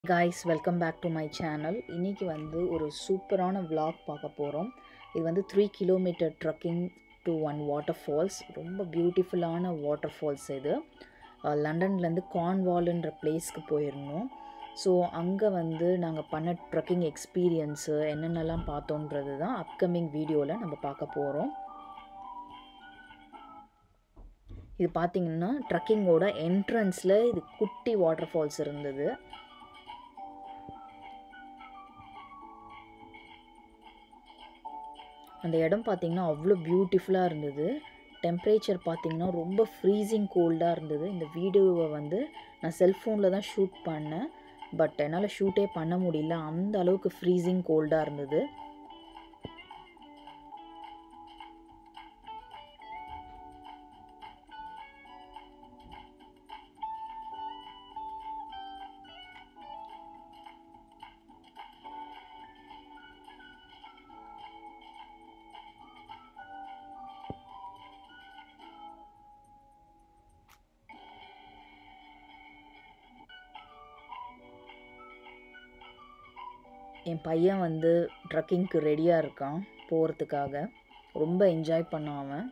guys welcome back to my channel இன்றைக்கி வந்து ஒரு சூப்பரான vlog பார்க்க போகிறோம் இது வந்து three kilometre trekking to one water falls ரொம்ப பியூட்டிஃபுல்லான வாட்டர் ஃபால்ஸ் இது அஹ் லண்டன்லேருந்து கார்ன்வால்ன்ற பிளேஸ்க்கு போயிருந்தோம் ஸோ அங்கே வந்து நாங்கள் பண்ண ட்ரக்கிங் எக்ஸ்பீரியன்ஸு என்னென்னலாம் பார்த்தோன்றது தான் அப்கமிங் வீடியோவில் நம்ம பார்க்க போகிறோம் இது பார்த்தீங்கன்னா ட்ரக்கிங்கோட என்ட்ரன்ஸில் இது குட்டி வாட்டர் ஃபால்ஸ் இருந்தது அந்த இடம் பார்த்தீங்கன்னா அவ்வளோ பியூட்டிஃபுல்லாக இருந்தது டெம்பரேச்சர் பார்த்தீங்கன்னா ரொம்ப ஃப்ரீசிங் கோல்டாக இருந்தது இந்த வீடியோவை வந்து நான் செல்ஃபோனில் தான் ஷூட் பண்ணேன் பட் என்னால் ஷூட்டே பண்ண முடியல அந்த அளவுக்கு ஃப்ரீசிங் கோல்டாக இருந்தது என் பையன் வந்து ட்ரக்கிங்க்கு ரெடியாக இருக்கான் போகிறதுக்காக ரொம்ப என்ஜாய் பண்ணான் அவன்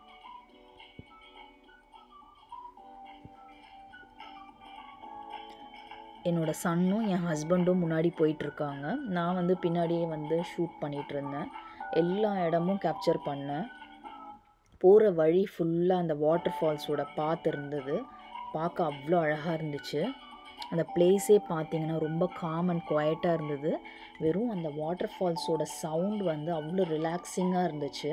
என்னோட சன்னும் என் ஹஸ்பண்டும் முன்னாடி போயிட்டுருக்காங்க நான் வந்து பின்னாடியே வந்து ஷூட் பண்ணிகிட்டு இருந்தேன் எல்லா இடமும் கேப்சர் பண்ணேன் போகிற வழி ஃபுல்லாக அந்த வாட்டர் ஃபால்ஸோட பாத்து இருந்தது பார்க்க அவ்வளோ அழகாக இருந்துச்சு அந்த பிளேஸே பார்த்தீங்கன்னா ரொம்ப காம் அண்ட் குவாய்ட்டாக இருந்தது வெறும் அந்த வாட்டர் ஃபால்ஸோட சவுண்ட் வந்து அவ்வளோ ரிலாக்ஸிங்காக இருந்துச்சு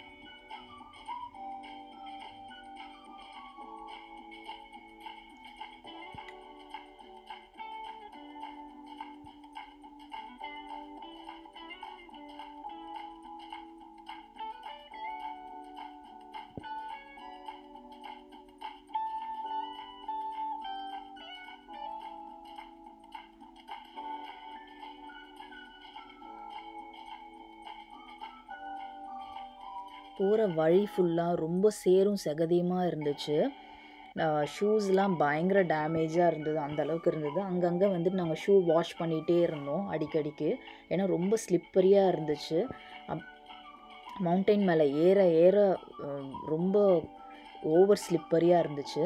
போகிற வழி ஃபுல்லாக ரொம்ப சேரும் செகதியுமாக இருந்துச்சு ஷூஸ்லாம் பயங்கர டேமேஜாக இருந்தது அந்த அளவுக்கு இருந்தது அங்கங்கே வந்துட்டு நாங்கள் ஷூ வாஷ் பண்ணிகிட்டே இருந்தோம் அடிக்கடிக்கு ஏன்னா ரொம்ப ஸ்லிப்பரியாக இருந்துச்சு மவுண்டைன் மேலே ஏற ஏற அஹ், ரொம்ப ஓவர் ஸ்லிப்பரியாக இருந்துச்சு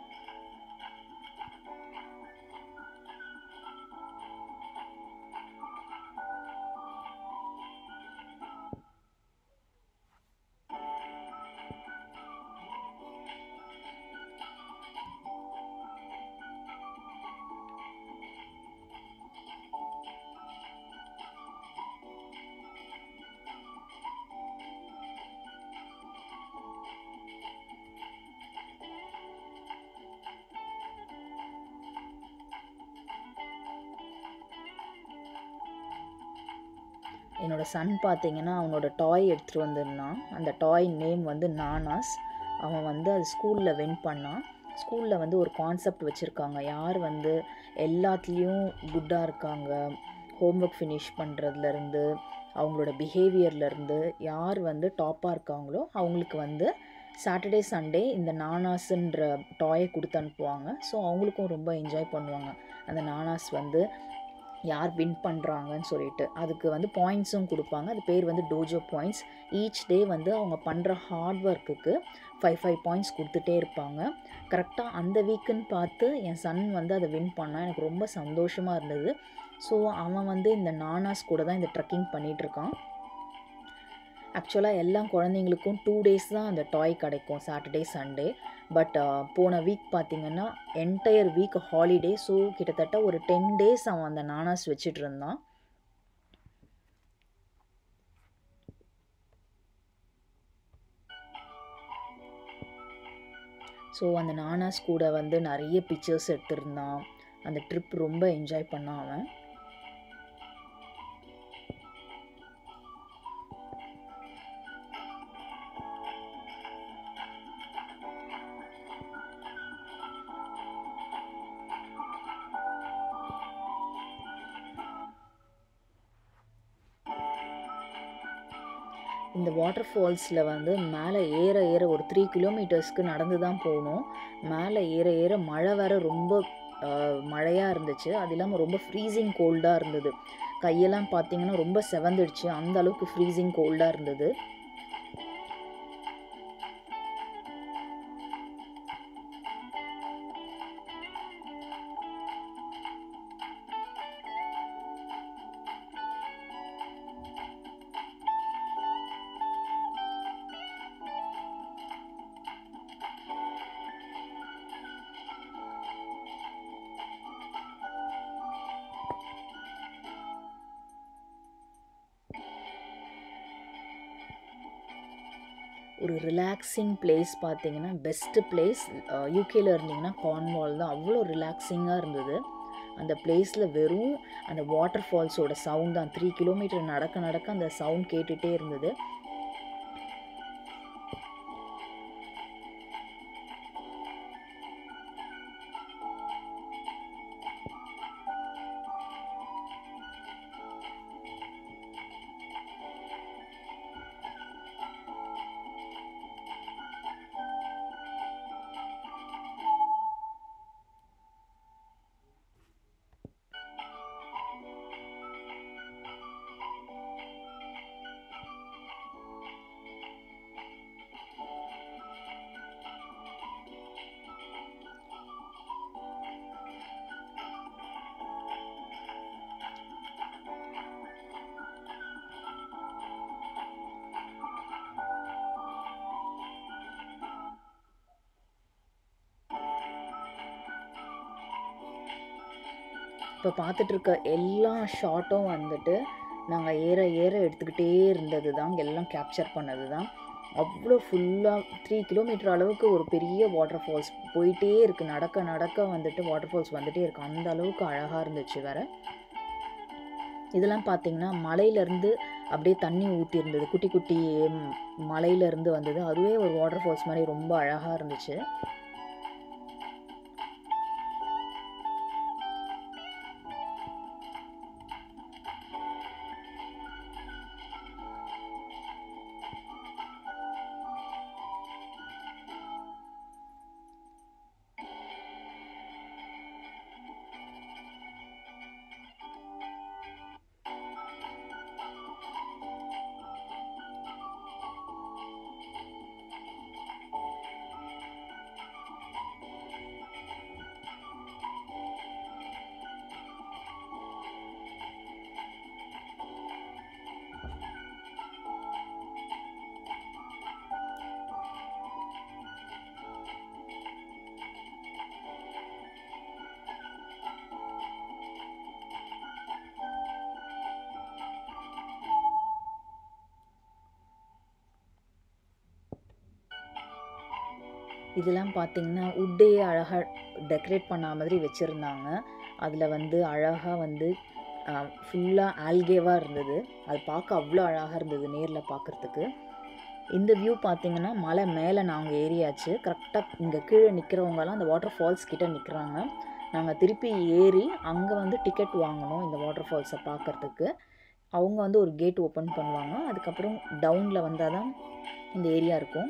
என்னோட சன் பார்த்தீங்கன்னா அவனோட டாய் எடுத்துகிட்டு வந்திருந்தான் அந்த டாய் நேம் வந்து நானாஸ் அவன் வந்து அது ஸ்கூலில் வின் பண்ணான் ஸ்கூலில் வந்து ஒரு கான்செப்ட் வச்சுருக்காங்க யார் வந்து எல்லாத்துலேயும் குட்டாக இருக்காங்க ஹோம்ஒர்க் ஃபினிஷ் பண்ணுறதுலேருந்து அவங்களோட பிஹேவியர்லேருந்து யார் வந்து டாப்பாக இருக்காங்களோ அவங்களுக்கு வந்து சாட்டர்டே சண்டே இந்த நானாஸுன்ற டாயை கொடுத்து அனுப்புவாங்க ஸோ அவங்களுக்கும் ரொம்ப என்ஜாய் பண்ணுவாங்க அந்த நானாஸ் வந்து யார் வின் பண்ணுறாங்கன்னு சொல்லிட்டு அதுக்கு வந்து பாயிண்ட்ஸும் கொடுப்பாங்க அது பேர் வந்து டோஜோ பாயிண்ட்ஸ் ஈச் டே வந்து அவங்க பண்ணுற ஹார்ட் ஒர்க்குக்கு ஃபைவ் ஃபைவ் பாயிண்ட்ஸ் கொடுத்துட்டே இருப்பாங்க கரெக்டாக அந்த வீக்குன்னு பார்த்து என் சன் வந்து அதை வின் பண்ணான் எனக்கு ரொம்ப சந்தோஷமாக இருந்தது ஸோ அவன் வந்து இந்த நானாஸ் கூட தான் இந்த ட்ரெக்கிங் பண்ணிகிட்ருக்கான் ஆக்சுவலாக எல்லா குழந்தைங்களுக்கும் டூ டேஸ் தான் அந்த டாய் கிடைக்கும் சாட்டர்டே சண்டே பட் போன வீக் பார்த்தீங்கன்னா என்டையர் வீக் ஹாலிடே ஸோ கிட்டத்தட்ட ஒரு டென் டேஸ் அவன் அந்த நானாஸ் வச்சுட்டு இருந்தான் ஸோ அந்த நானாஸ் கூட வந்து நிறைய பிக்சர்ஸ் எடுத்திருந்தான் அந்த ட்ரிப் ரொம்ப என்ஜாய் பண்ணான் அவன் இந்த வாட்டர் ஃபால்ஸில் வந்து மேலே ஏற ஏற ஒரு த்ரீ கிலோமீட்டர்ஸ்க்கு நடந்து தான் போகணும் மேலே ஏற ஏற மழை வேற ரொம்ப மழையாக இருந்துச்சு அது இல்லாமல் ரொம்ப ஃப்ரீசிங் கோல்டாக இருந்தது கையெல்லாம் பார்த்தீங்கன்னா ரொம்ப செவந்துடுச்சு அந்த அளவுக்கு ஃப்ரீசிங் கோல்டாக இருந்தது ஒரு ரிலாக்ஸிங் பிளேஸ் பார்த்தீங்கன்னா பெஸ்ட்டு பிளேஸ் யூகேல இருந்தீங்கன்னா கார்ன்வால் தான் அவ்வளோ ரிலாக்ஸிங்காக இருந்தது அந்த பிளேஸில் வெறும் அந்த வாட்டர் ஃபால்ஸோட சவுண்ட் தான் த்ரீ கிலோமீட்டர் நடக்க நடக்க அந்த சவுண்ட் கேட்டுகிட்டே இருந்தது இப்போ பார்த்துட்டு இருக்க எல்லா ஷாட்டும் வந்துட்டு நாங்கள் ஏற ஏற எடுத்துக்கிட்டே இருந்தது தான் எல்லாம் கேப்சர் பண்ணது தான் அவ்வளோ ஃபுல்லாக த்ரீ கிலோமீட்டர் அளவுக்கு ஒரு பெரிய வாட்டர் ஃபால்ஸ் போயிட்டே இருக்குது நடக்க நடக்க வந்துட்டு வாட்டர் ஃபால்ஸ் வந்துட்டே இருக்குது அந்த அளவுக்கு அழகாக இருந்துச்சு வேற இதெல்லாம் பார்த்தீங்கன்னா மலையிலேருந்து அப்படியே தண்ணி ஊற்றி இருந்தது குட்டி குட்டி ம், மலையிலேருந்து வந்தது அதுவே ஒரு வாட்டர் ஃபால்ஸ் மாதிரி ரொம்ப அழகாக இருந்துச்சு இதெல்லாம் பார்த்தீங்கன்னா உட்டே அழகாக டெக்கரேட் பண்ண மாதிரி வச்சுருந்தாங்க அதில் வந்து அழகாக வந்து ஃபுல்லாக ஆல்கேவாக இருந்தது அது பார்க்க அவ்வளோ அழகாக இருந்தது நேரில் பார்க்குறதுக்கு இந்த வியூ பார்த்தீங்கன்னா மலை மேலே நாங்கள் ஏறியாச்சு கரெக்டாக இங்கே கீழே நிற்கிறவங்கலாம் அந்த வாட்டர் ஃபால்ஸ் கிட்ட நிற்கிறாங்க நாங்கள் திருப்பி ஏறி அங்கே வந்து டிக்கெட் வாங்கணும் இந்த வாட்டர் ஃபால்ஸை பார்க்குறதுக்கு அவங்க வந்து ஒரு கேட் ஓப்பன் பண்ணுவாங்க அதுக்கப்புறம் டவுனில் வந்தால் தான் இந்த ஏரியா இருக்கும்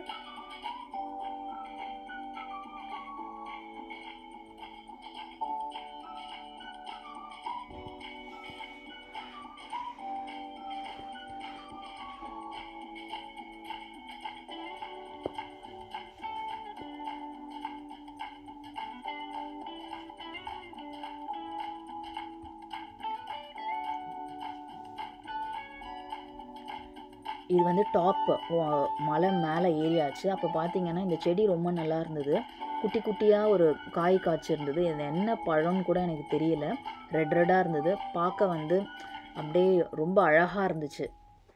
இது வந்து டாப் மலை மேலே ஏறியாச்சு அப்போ பார்த்தீங்கன்னா இந்த செடி ரொம்ப நல்லா இருந்தது குட்டி குட்டியாக ஒரு காய் காய்ச்சிருந்தது இது என்ன பழம்னு கூட எனக்கு தெரியல ரெட் ரெட்டாக இருந்தது பார்க்க வந்து அப்படியே ரொம்ப அழகாக இருந்துச்சு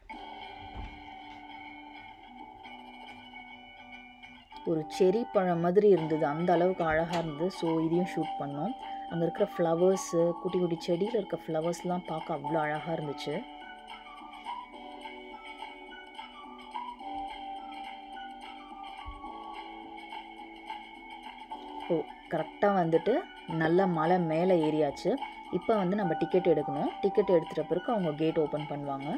ஒரு செரி பழம் மாதிரி இருந்தது அந்த அளவுக்கு அழகாக இருந்தது ஸோ இதையும் ஷூட் பண்ணோம் அங்கே இருக்கிற ஃப்ளவர்ஸு குட்டி குட்டி செடியில் இருக்க ஃப்ளவர்ஸ்லாம் பார்க்க அவ்வளோ அழகாக இருந்துச்சு ஓ கரெக்டாக வந்துட்டு நல்ல மலை மேலே ஏறியாச்சு இப்போ வந்து நம்ம டிக்கெட் எடுக்கணும் டிக்கெட் எடுத்துகிட்ட பிறகு அவங்க கேட் ஓப்பன் பண்ணுவாங்க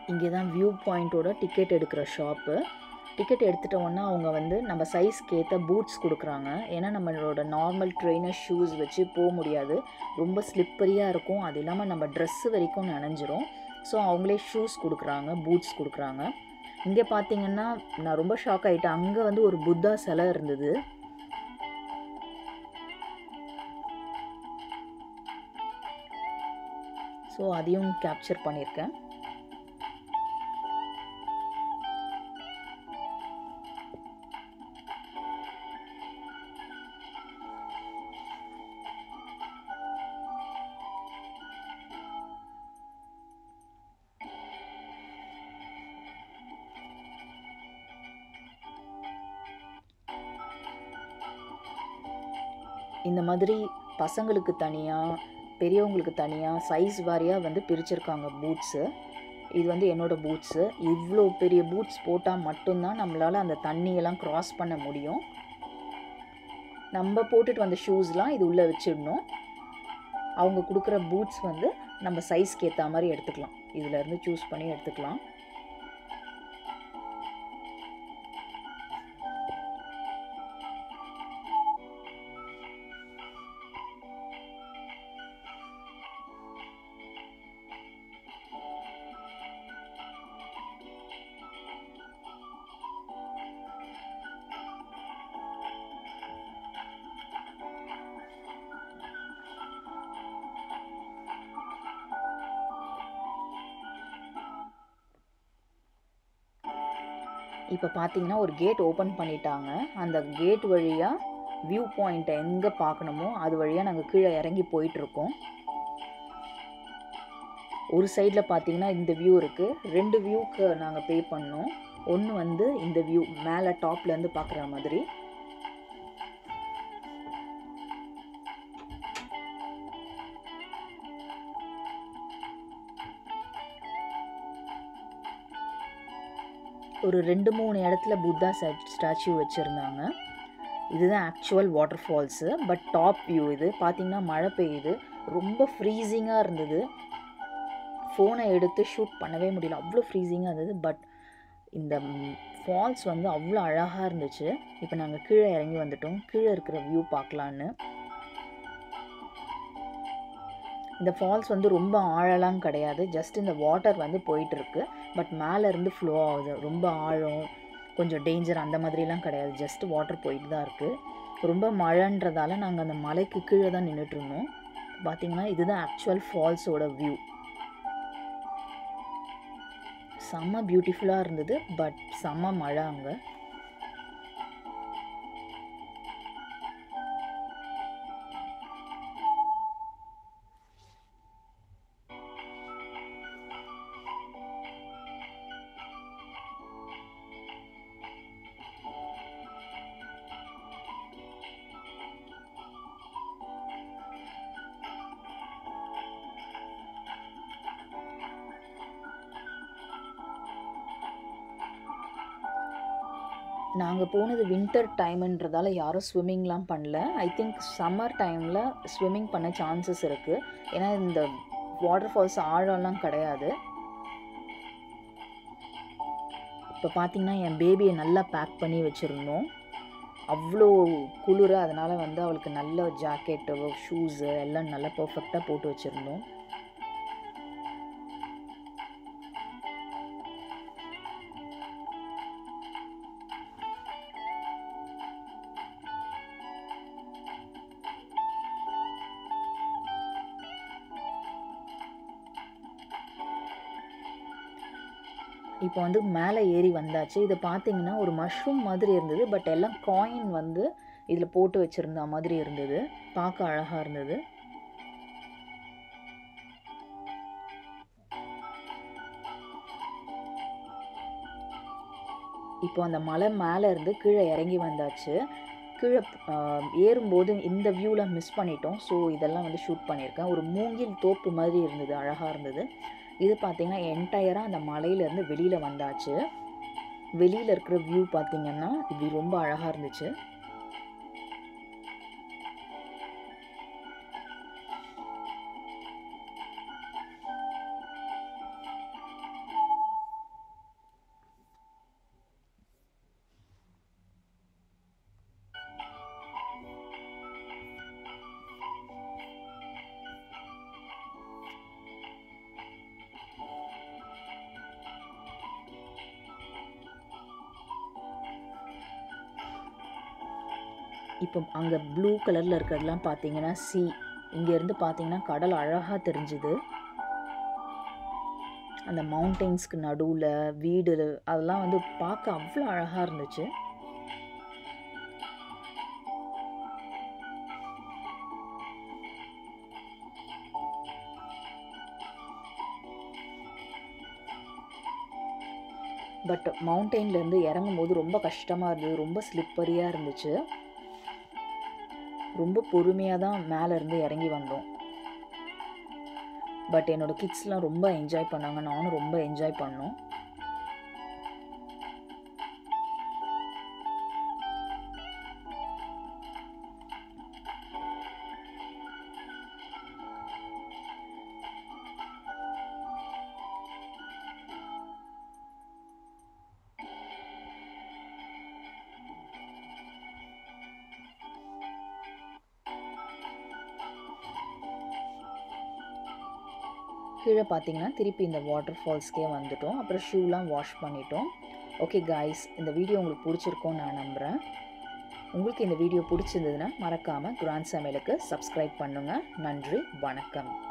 இங்கே தான் வியூ பாயிண்ட்டோட டிக்கெட் எடுக்கிற ஷாப்பு டிக்கெட் எடுத்துட்டோன்னா அவங்க வந்து நம்ம சைஸ்க்கு ஏற்ற பூட்ஸ் கொடுக்குறாங்க ஏன்னா நம்மளோட நார்மல் ட்ரெயினர் ஷூஸ் வச்சு போக முடியாது ரொம்ப ஸ்லிப்பரியாக இருக்கும் அது இல்லாமல் நம்ம ட்ரெஸ்ஸு வரைக்கும் நனைஞ்சிரும் ஸோ அவங்களே ஷூஸ் கொடுக்குறாங்க பூட்ஸ் கொடுக்குறாங்க இங்கே பார்த்தீங்கன்னா நான் ரொம்ப ஷாக் ஆகிட்டேன் அங்கே வந்து ஒரு புத்தா சிலை இருந்தது ஸோ அதையும் கேப்சர் பண்ணியிருக்கேன் இந்த மாதிரி பசங்களுக்கு தனியாக பெரியவங்களுக்கு தனியாக சைஸ் வாரியாக வந்து பிரிச்சிருக்காங்க பூட்ஸு இது வந்து என்னோடய பூட்ஸு இவ்வளோ பெரிய பூட்ஸ் போட்டால் மட்டும்தான் நம்மளால் அந்த தண்ணியெல்லாம் க்ராஸ் பண்ண முடியும் நம்ம போட்டுட்டு வந்த ஷூஸ்லாம் இது உள்ளே வச்சிடணும் அவங்க கொடுக்குற பூட்ஸ் வந்து நம்ம சைஸ்க்கு ஏற்ற மாதிரி எடுத்துக்கலாம் இதிலேருந்து சூஸ் பண்ணி எடுத்துக்கலாம் இப்போ பார்த்தீங்கன்னா ஒரு கேட் ஓப்பன் பண்ணிட்டாங்க அந்த கேட் வழியாக வியூ பாயிண்ட்டை எங்கே பார்க்கணுமோ அது வழியாக நாங்கள் கீழே இறங்கி போயிட்டுருக்கோம் ஒரு சைடில் பார்த்தீங்கன்னா இந்த வியூ இருக்குது ரெண்டு வியூக்கு நாங்கள் பே பண்ணோம் ஒன்று வந்து இந்த வியூ மேலே டாப்லேருந்து பார்க்குற மாதிரி ஒரு ரெண்டு மூணு இடத்துல புத்தா ஸ்டாச்சு வச்சுருந்தாங்க இதுதான் actual water falls but top view இது பார்த்திங்கன்னா மழை பெய்யுது ரொம்ப ஃப்ரீசிங்காக இருந்தது ஃபோனை எடுத்து ஷூட் பண்ணவே முடியல அவ்வளோ ஃப்ரீசிங்காக இருந்தது பட் இந்த ஃபால்ஸ் வந்து அவ்வளோ அழகாக இருந்துச்சு இப்போ நாங்கள் கீழே இறங்கி வந்துட்டோம் கீழே இருக்கிற வியூ பார்க்கலான்னு இந்த ஃபால்ஸ் வந்து ரொம்ப ஆழலாம் கிடையாது ஜஸ்ட் இந்த வாட்டர் வந்து போயிட்டுருக்கு பட் மேலேருந்து ஃப்ளோ ஆகுது ரொம்ப ஆழம் கொஞ்சம் டேஞ்சர் அந்த மாதிரிலாம் கிடையாது ஜஸ்ட் வாட்டர் போயிட்டு தான் இருக்குது ரொம்ப மழைன்றதால நாங்கள் அந்த மலைக்கு கீழே தான் நின்றுட்டுருந்தோம் பார்த்தீங்கன்னா இதுதான் ஆக்சுவல் ஃபால்ஸோட வியூ செம்ம பியூட்டிஃபுல்லாக இருந்தது பட் செம்ம மழை அங்கே நாங்கள் போனது வின்டர் டைம்ன்றதால யாரும் ஸ்விம்மிங்லாம் பண்ணல ஐ திங்க் சம்மர் டைமில் ஸ்விம்மிங் பண்ண சான்சஸ் இருக்குது ஏன்னா இந்த வாட்டர் ஃபால்ஸ் ஆழம்லாம் கிடையாது இப்போ பார்த்தீங்கன்னா என் பேபியை நல்லா பேக் பண்ணி வச்சுருந்தோம் அவ்வளோ குளிர் அதனால் வந்து அவளுக்கு நல்ல ஜாக்கெட்டு ஷூஸு எல்லாம் நல்லா பர்ஃபெக்டாக போட்டு வச்சுருந்தோம் இப்போ வந்து மேலே ஏறி வந்தாச்சு இது பார்த்தீங்கன்னா ஒரு மஷ்ரூம் மாதிரி இருந்தது பட் எல்லாம் காயின் வந்து இதில் போட்டு வச்சுருந்த மாதிரி இருந்தது பார்க்க அழகாக இருந்தது இப்போ அந்த மலை மேலே இருந்து கீழே இறங்கி வந்தாச்சு கீழே ஆஹ், ஏறும்போது இந்த வியூவில் மிஸ் பண்ணிட்டோம் ஸோ இதெல்லாம் வந்து ஷூட் பண்ணியிருக்கேன் ஒரு மூங்கில் தோப்பு மாதிரி இருந்தது அழகாக இருந்தது இது பார்த்தீங்கன்னா என்டையராக அந்த மலையிலேருந்து வெளியில் வந்தாச்சு வெளியில் இருக்கிற வியூ பார்த்தீங்கன்னா இப்படி ரொம்ப அழகாக இருந்துச்சு இப்போ அங்கே ப்ளூ கலரில் இருக்கிறதெல்லாம் பார்த்தீங்கன்னா சி இங்கேருந்து பார்த்தீங்கன்னா கடல் அழகாக தெரிஞ்சுது அந்த மவுண்டெயின்ஸ்க்கு நடுவில் வீடு அதெல்லாம் வந்து பார்க்க அவ்வளோ அழகாக இருந்துச்சு பட் மவுண்டெயின்லேருந்து இறங்கும்போது ரொம்ப கஷ்டமாக இருந்தது ரொம்ப ஸ்லிப்பரியாக இருந்துச்சு ரொம்ப பொறுமையாக தான் மேலேருந்து இறங்கி வந்தோம் பட் என்னோடய கிட்ஸ்லாம் ரொம்ப என்ஜாய் பண்ணாங்க நானும் ரொம்ப என்ஜாய் பண்ணோம் கீழே பார்த்தீங்கன்னா திருப்பி இந்த வாட்டர் ஃபால்ஸ்க்கே வந்துட்டோம் அப்புறம் ஷூலாம் வாஷ் பண்ணிட்டோம் ஓகே காய்ஸ் இந்த வீடியோ உங்களுக்கு பிடிச்சிருக்கோன்னு நான் நம்புகிறேன் உங்களுக்கு இந்த வீடியோ பிடிச்சிருந்ததுன்னா மறக்காமல் குரான் சமையலுக்கு சப்ஸ்கிரைப் பண்ணுங்கள் நன்றி வணக்கம்